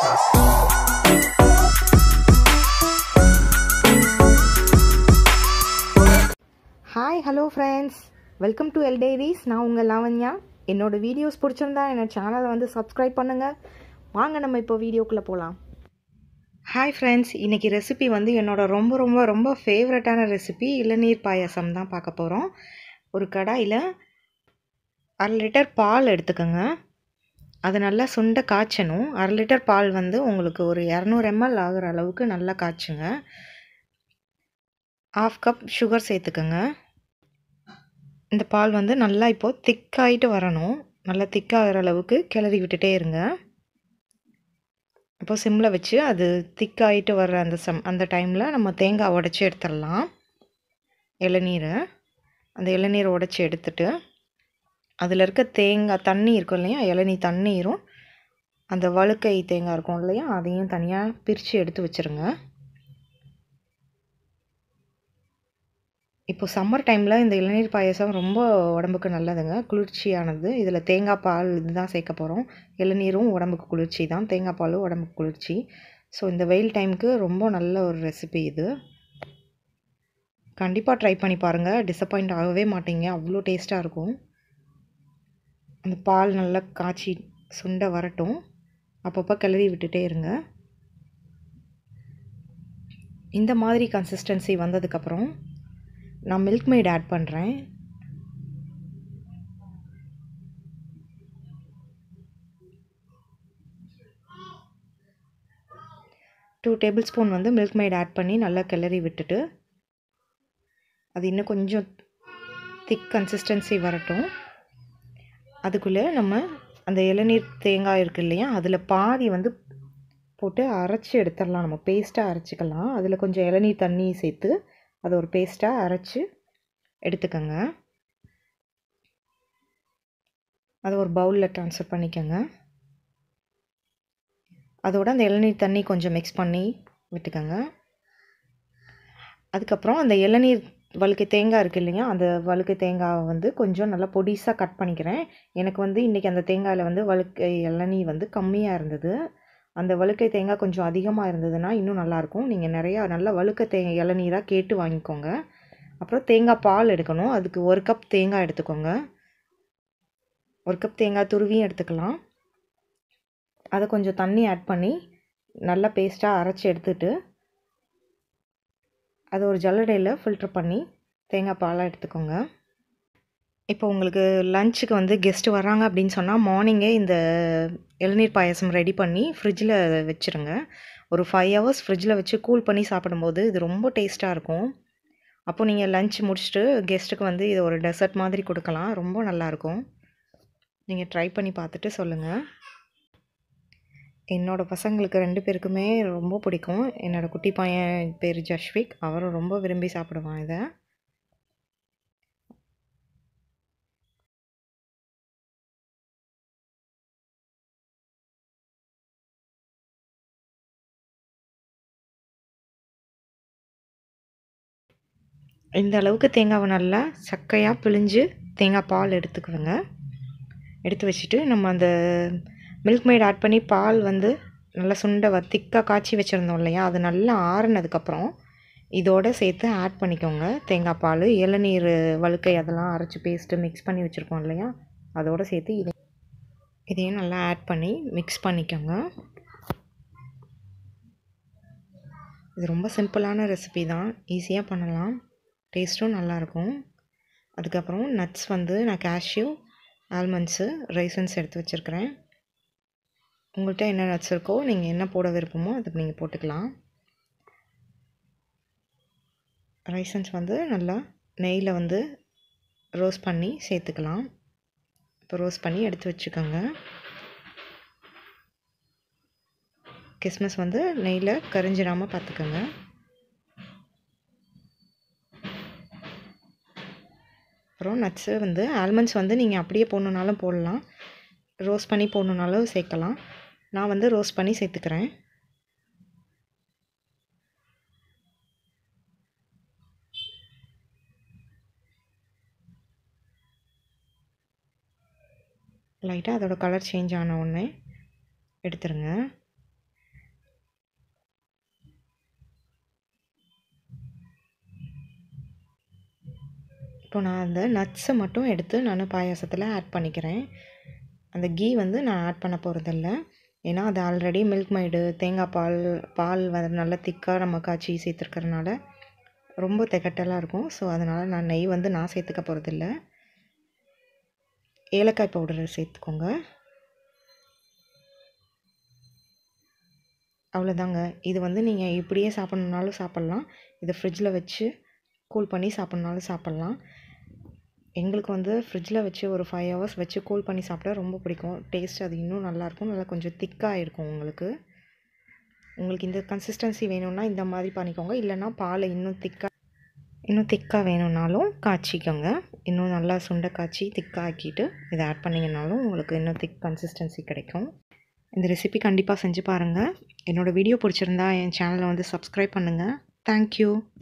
hi hello friends welcome to L diaries நான் உங்கள் லாவண்யா என்னோட வீடியோஸ் பிடிச்சிருந்தா என்னோட சேனலை வந்து சப்ஸ்கிரைப் பண்ணுங்கள் வாங்க நம்ம இப்போ வீடியோக்குள்ளே போகலாம் ஹாய் ஃப்ரெண்ட்ஸ் இன்றைக்கி ரெசிபி வந்து என்னோட ரொம்ப ரொம்ப ரொம்ப ஃபேவரட்டான ரெசிபி இளநீர் பாயாசம் தான் பார்க்க போகிறோம் ஒரு கடாயில் அரை லிட்டர் பால் எடுத்துக்கோங்க அது நல்லா சுண்ட காய்ச்சணும் அரை லிட்டர் பால் வந்து உங்களுக்கு ஒரு இரநூறு எம்எல் ஆகிற அளவுக்கு நல்லா காய்ச்சுங்க ஆஃப் கப் சுகர் சேர்த்துக்கோங்க இந்த பால் வந்து நல்லா இப்போது திக்காயிட்டு வரணும் நல்லா திக்காகிற அளவுக்கு கிளறி விட்டுட்டே இருங்க இப்போ சிம்மில் வச்சு அது திக்காயிட்டு வர்ற அந்த சம் அந்த டைமில் நம்ம தேங்காய் உடச்சி எடுத்துடலாம் இளநீரை அந்த இளநீரை உடச்சி எடுத்துட்டு அதில் இருக்க தேங்காய் தண்ணி இருக்கும் இல்லையா இளநீ தண்ணீரும் அந்த வழுக்கை தேங்காய் இருக்கும் இல்லையா அதையும் தனியாக பிரித்து எடுத்து வச்சுருங்க இப்போ சம்மர் டைமில் இந்த இளநீர் பாயசம் ரொம்ப உடம்புக்கு நல்லதுங்க குளிர்ச்சியானது இதில் தேங்காய் பால் இதுதான் சேர்க்க போகிறோம் இளநீரும் உடம்புக்கு குளிர்ச்சி தான் தேங்காய் பாலும் உடம்புக்கு குளிர்ச்சி ஸோ இந்த வெயில் டைமுக்கு ரொம்ப நல்ல ஒரு ரெசிபி இது கண்டிப்பாக ட்ரை பண்ணி பாருங்கள் டிசப்பாயிண்ட் ஆகவே மாட்டீங்க அவ்வளோ டேஸ்ட்டாக இருக்கும் அந்த பால் நல்லா காய்ச்சி சுண்ட வரட்டும் அப்பப்போ கிளறி விட்டுட்டே இருங்க இந்த மாதிரி கன்சிஸ்டன்சி வந்ததுக்கப்புறம் நான் மில்க் மெய்ட் ஆட் பண்ணுறேன் டூ டேபிள் ஸ்பூன் வந்து மில்க் மெய்ட் ஆட் பண்ணி நல்லா கிளறி விட்டுட்டு அது இன்னும் கொஞ்சம் திக் கன்சிஸ்டன்சி வரட்டும் அதுக்குள்ளே நம்ம அந்த இளநீர் தேங்காய் இருக்கு இல்லையா அதில் பாதி வந்து போட்டு அரைச்சி எடுத்துடலாம் நம்ம பேஸ்ட்டாக அரைச்சிக்கலாம் அதில் கொஞ்சம் இளநீர் தண்ணி சேர்த்து அதை ஒரு பேஸ்ட்டாக அரைச்சி எடுத்துக்கோங்க அதை ஒரு பவுலில் ட்ரான்ஸ்ஃபர் பண்ணிக்கோங்க அதோட அந்த இளநீர் தண்ணி கொஞ்சம் மிக்ஸ் பண்ணி விட்டுக்கோங்க அதுக்கப்புறம் அந்த இளநீர் வழுக்கு தேங்காய் இருக்குது இல்லைங்க அந்த வழுக்கு தேங்காவை வந்து கொஞ்சம் நல்லா பொடிசாக கட் பண்ணிக்கிறேன் எனக்கு வந்து இன்றைக்கி அந்த தேங்காயில் வந்து வழுக்கை இளநீ வந்து கம்மியாக இருந்தது அந்த வழுக்கை தேங்காய் கொஞ்சம் அதிகமாக இருந்ததுன்னா இன்னும் நல்லாயிருக்கும் நீங்கள் நிறையா நல்லா வழுக்க தே இளநீராக கேட்டு வாங்கிக்கோங்க அப்புறம் தேங்காய் பால் எடுக்கணும் அதுக்கு ஒரு கப் தேங்காய் எடுத்துக்கோங்க ஒரு கப் தேங்காய் துருவியும் எடுத்துக்கலாம் அதை கொஞ்சம் தண்ணி ஆட் பண்ணி நல்லா பேஸ்ட்டாக அரைச்சி எடுத்துட்டு அதை ஒரு ஜல்லடையில் ஃபில்ட்ரு பண்ணி தேங்காய் பாலாக எடுத்துக்கோங்க இப்போ உங்களுக்கு லஞ்சுக்கு வந்து கெஸ்ட்டு வராங்க அப்படின்னு சொன்னால் மார்னிங்கே இந்த இளநீர் பாயசம் ரெடி பண்ணி ஃப்ரிட்ஜில் வச்சுருங்க ஒரு ஃபைவ் ஹவர்ஸ் ஃப்ரிட்ஜில் வச்சு கூல் பண்ணி சாப்பிடும்போது இது ரொம்ப டேஸ்ட்டாக இருக்கும் அப்போது நீங்கள் லஞ்ச் முடிச்சுட்டு கெஸ்ட்டுக்கு வந்து இது ஒரு டெசர்ட் மாதிரி கொடுக்கலாம் ரொம்ப நல்லாயிருக்கும் நீங்கள் ட்ரை பண்ணி பார்த்துட்டு சொல்லுங்கள் என்னோடய பசங்களுக்கு ரெண்டு பேருக்குமே ரொம்ப பிடிக்கும் என்னோடய குட்டி பையன் பேர் ஜஷ்விக் அவரும் ரொம்ப விரும்பி சாப்பிடுவான் இதை இந்த அளவுக்கு தேங்காவை நல்லா சக்கையாக பிழிஞ்சு தேங்காய் பால் எடுத்துக்குவேங்க எடுத்து வச்சுட்டு நம்ம அந்த மில்க் மெய்ட் ஆட் பண்ணி பால் வந்து நல்லா சுண்டை வ திக்காக காய்ச்சி வச்சுருந்தோம் இல்லையா அது நல்லா ஆறுனதுக்கப்புறம் இதோடு சேர்த்து ஆட் பண்ணிக்கோங்க தேங்காய் பால் இளநீர் வழுக்கை அதெல்லாம் அரைச்சி பேஸ்ட்டு மிக்ஸ் பண்ணி வச்சுருக்கோம் இல்லையா அதோடு சேர்த்து இதை இதையும் நல்லா ஆட் பண்ணி மிக்ஸ் பண்ணிக்கோங்க இது ரொம்ப சிம்பிளான ரெசிபி தான் ஈஸியாக பண்ணலாம் டேஸ்ட்டும் நல்லாயிருக்கும் அதுக்கப்புறம் நட்ஸ் வந்து நான் கேஷ்யூ ஆல்மண்ட்ஸு ரைசன்ஸ் எடுத்து வச்சுருக்கிறேன் உங்கள்கிட்ட என்ன நட்ஸ் இருக்கோ நீங்கள் என்ன போட விருப்பமோ அதுக்கு நீங்கள் போட்டுக்கலாம் ரைசன்ஸ் வந்து நல்லா நெய்யில் வந்து ரோஸ்ட் பண்ணி சேர்த்துக்கலாம் இப்போ ரோஸ்ட் பண்ணி எடுத்து வச்சுக்கோங்க கிஸ்மஸ் வந்து நெய்யில் கரிஞ்சிடாமல் பார்த்துக்கோங்க அப்புறம் நட்ஸு வந்து ஆல்மண்ட்ஸ் வந்து நீங்கள் அப்படியே போடணுன்னாலும் போடலாம் ரோஸ்ட் பண்ணி போடணுன்னாலும் சேர்க்கலாம் நான் வந்து ரோஸ்ட் பண்ணி சேர்த்துக்கிறேன் லைட்டாக அதோட கலர் சேஞ்ச் ஆன உடனே எடுத்துருங்க இப்போ நான் அந்த நட்ஸை மட்டும் எடுத்து நான் பாயாசத்தில் ஆட் பண்ணிக்கிறேன் அந்த கீ வந்து நான் ஆட் பண்ண போகிறதில்ல ஏன்னா அது ஆல்ரெடி மில்க் மைடு தேங்காய் பால் பால் வந்து நல்லா திக்காக நம்ம காய்ச்சி சேர்த்துருக்கறனால ரொம்ப திகட்டலாக இருக்கும் ஸோ அதனால் நான் நெய் வந்து நான் சேர்த்துக்க போகிறதில்ல ஏலக்காய் பவுடர் சேர்த்துக்கோங்க அவ்வளோதாங்க இது வந்து நீங்கள் இப்படியே சாப்பிட்ணுனாலும் சாப்பிட்லாம் இதை ஃப்ரிட்ஜில் வச்சு கூல் பண்ணி சாப்பிட்ணுனாலும் சாப்பிட்லாம் எங்களுக்கு வந்து ஃப்ரிட்ஜில் வச்சு ஒரு ஃபைவ் ஹவர்ஸ் வச்சு கூல் பண்ணி சாப்பிட்டா ரொம்ப பிடிக்கும் டேஸ்ட் அது இன்னும் நல்லாயிருக்கும் நல்லா கொஞ்சம் திக்காக இருக்கும் உங்களுக்கு உங்களுக்கு இந்த கன்சிஸ்டன்சி வேணும்னா இந்த மாதிரி பண்ணிக்கோங்க இல்லைன்னா பாலை இன்னும் திக்காக இன்னும் திக்காக வேணும்னாலும் காய்ச்சிக்கோங்க இன்னும் நல்லா சுண்டை காய்ச்சி திக்காக ஆக்கிட்டு இதை ஆட் பண்ணிங்கனாலும் உங்களுக்கு இன்னும் திக் கன்சிஸ்டன்சி கிடைக்கும் இந்த ரெசிபி கண்டிப்பாக செஞ்சு பாருங்கள் என்னோடய வீடியோ பிடிச்சிருந்தா என் சேனலை வந்து சப்ஸ்கிரைப் பண்ணுங்கள் தேங்க்யூ